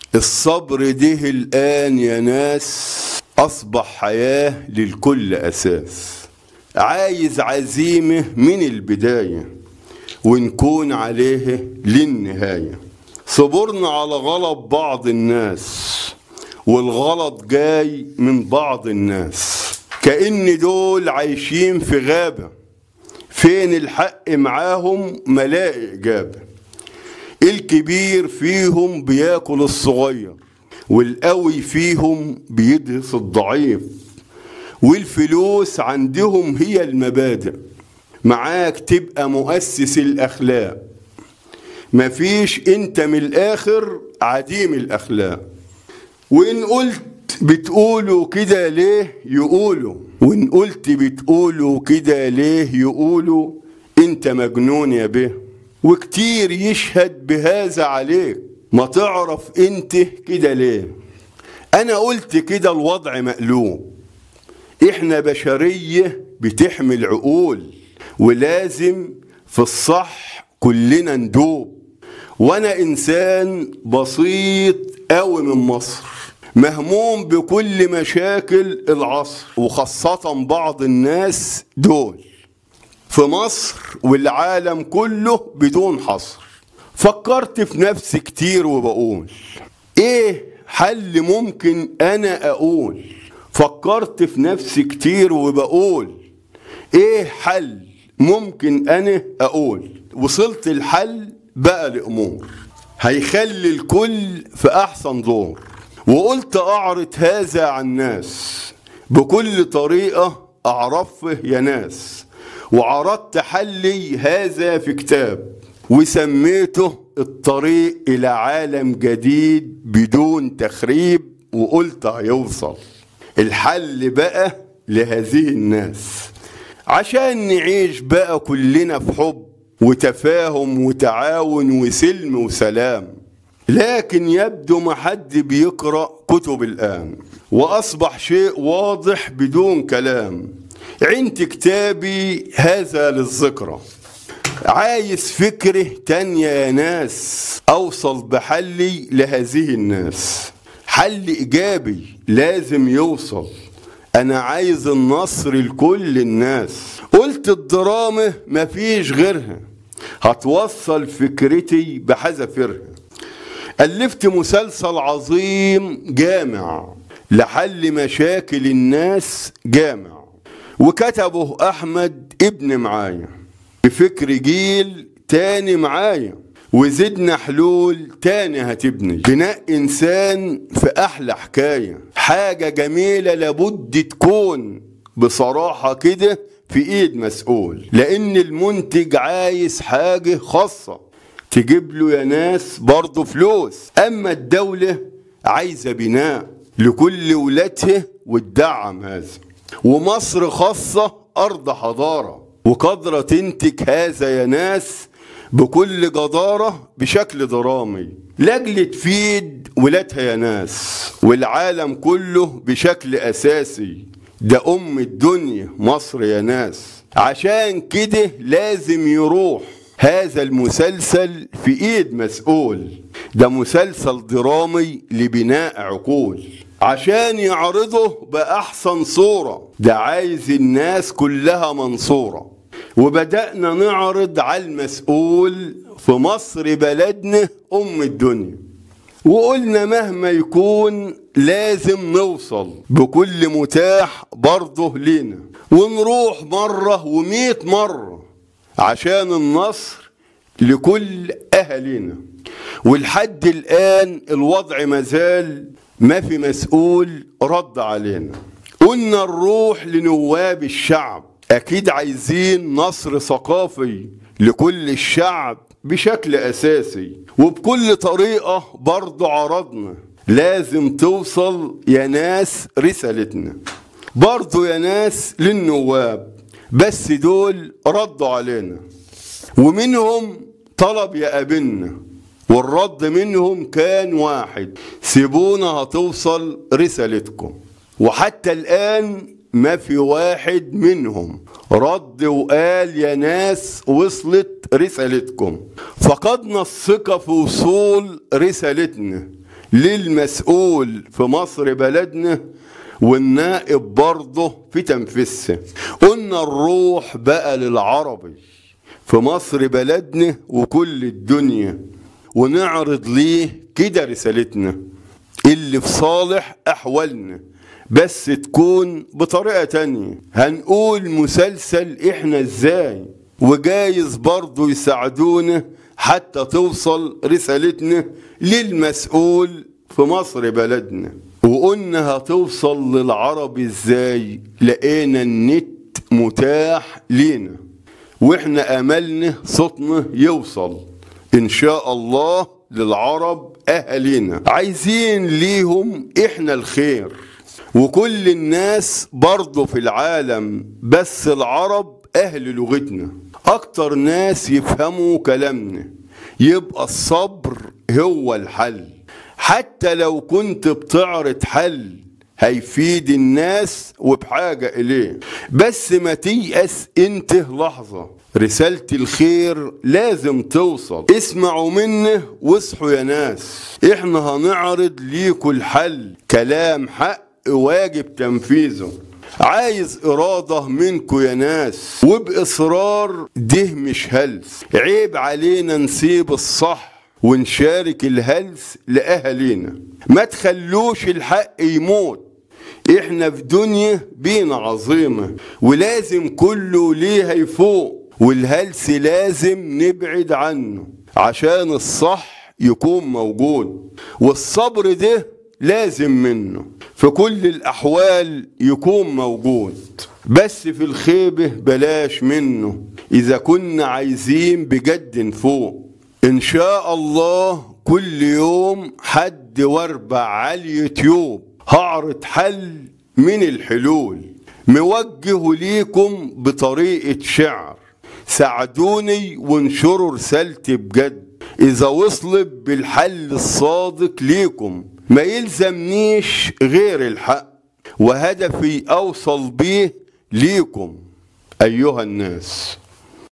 الصبر ده الآن يا ناس أصبح حياة للكل أساس عايز عزيمة من البداية ونكون عليه للنهاية صبرنا على غلط بعض الناس والغلط جاي من بعض الناس كأن دول عايشين في غابة فين الحق معاهم ملاقي إجابة الكبير فيهم بياكل الصغير والقوي فيهم بيدرس الضعيف والفلوس عندهم هي المبادئ معاك تبقى مؤسس الأخلاق مفيش انت من الآخر عديم الأخلاق وإن قلت بتقولوا كده ليه يقولوا وإن قلت بتقولوا كده ليه يقولوا انت مجنون يا به وكتير يشهد بهذا عليك ما تعرف انت كده ليه انا قلت كده الوضع مقلوب احنا بشرية بتحمل عقول ولازم في الصح كلنا ندوب وانا انسان بسيط قوي من مصر مهموم بكل مشاكل العصر وخاصة بعض الناس دول في مصر والعالم كله بدون حصر فكرت في نفسي كتير وبقول ايه حل ممكن انا اقول فكرت في نفسي كتير وبقول ايه حل ممكن انا اقول وصلت الحل بقى الامور هيخلي الكل في احسن دور وقلت اعرض هذا عن الناس بكل طريقة اعرفه يا ناس وعرضت حلي هذا في كتاب وسميته الطريق الى عالم جديد بدون تخريب وقلت هيوصل الحل بقى لهذه الناس عشان نعيش بقى كلنا في حب وتفاهم وتعاون وسلم وسلام لكن يبدو ما حد بيقرأ كتب الآن وأصبح شيء واضح بدون كلام عند كتابي هذا للذكرى عايز فكرة تانية يا ناس أوصل بحلي لهذه الناس حل إيجابي لازم يوصل أنا عايز النصر لكل الناس قلت الدراما مفيش غيرها هتوصل فكرتي بحذافيرها ألفت مسلسل عظيم جامع لحل مشاكل الناس جامع وكتبه أحمد ابن معايا بفكر جيل تاني معايا وزدنا حلول تاني هتبني بناء إنسان في أحلى حكاية حاجة جميلة لابد تكون بصراحة كده في إيد مسؤول لأن المنتج عايز حاجة خاصة تجيب له يا ناس برضه فلوس أما الدولة عايزة بناء لكل ولادها وتدعم هذا ومصر خاصة أرض حضارة وقادرة تنتج هذا يا ناس بكل جدارة بشكل درامي لاجل تفيد ولادها يا ناس والعالم كله بشكل أساسي ده أم الدنيا مصر يا ناس عشان كده لازم يروح هذا المسلسل في ايد مسؤول ده مسلسل درامي لبناء عقول عشان يعرضه بأحسن صورة ده عايز الناس كلها منصورة وبدأنا نعرض على المسؤول في مصر بلدنا أم الدنيا وقلنا مهما يكون لازم نوصل بكل متاح برضه لينا ونروح مرة ومئة مرة عشان النصر لكل أهلنا ولحد الآن الوضع مازال ما في مسؤول رد علينا قلنا نروح لنواب الشعب أكيد عايزين نصر ثقافي لكل الشعب بشكل أساسي وبكل طريقة برضو عرضنا لازم توصل يا ناس رسالتنا برضو يا ناس للنواب بس دول ردوا علينا ومنهم طلب يقابلنا والرد منهم كان واحد سيبونا هتوصل رسالتكم وحتى الآن ما في واحد منهم رد وقال يا ناس وصلت رسالتكم فقدنا الثقة في وصول رسالتنا للمسؤول في مصر بلدنا والنائب برضه في تنفيذها قلنا الروح بقى للعربي في مصر بلدنا وكل الدنيا ونعرض ليه كده رسالتنا اللي في صالح أحوالنا بس تكون بطريقة تانية هنقول مسلسل احنا ازاي وجايز برضو يساعدونا حتى توصل رسالتنا للمسؤول في مصر بلدنا وقلنا هتوصل للعرب ازاي لقينا النت متاح لينا واحنا املنا صوتنا يوصل ان شاء الله للعرب اهالينا عايزين ليهم احنا الخير وكل الناس برضه في العالم بس العرب اهل لغتنا اكتر ناس يفهموا كلامنا يبقى الصبر هو الحل حتى لو كنت بتعرض حل هيفيد الناس وبحاجة إليه بس ما تيأس انت لحظة رسالة الخير لازم توصل اسمعوا منه واصحوا يا ناس احنا هنعرض ليكوا الحل كلام حق واجب تنفيذه عايز إرادة منكو يا ناس وبإصرار ده مش هلس عيب علينا نسيب الصح ونشارك الهلس لأهالينا ما تخلوش الحق يموت احنا في دنيا بينا عظيمة ولازم كله ليها يفوق والهلس لازم نبعد عنه عشان الصح يكون موجود والصبر ده لازم منه في كل الأحوال يكون موجود بس في الخيبة بلاش منه إذا كنا عايزين بجد نفوق إن شاء الله كل يوم حد واربع على اليوتيوب هعرض حل من الحلول موجه ليكم بطريقة شعر ساعدوني وانشروا رسالتي بجد إذا وصلت بالحل الصادق ليكم ما يلزمنيش غير الحق وهدفي أوصل بيه ليكم أيها الناس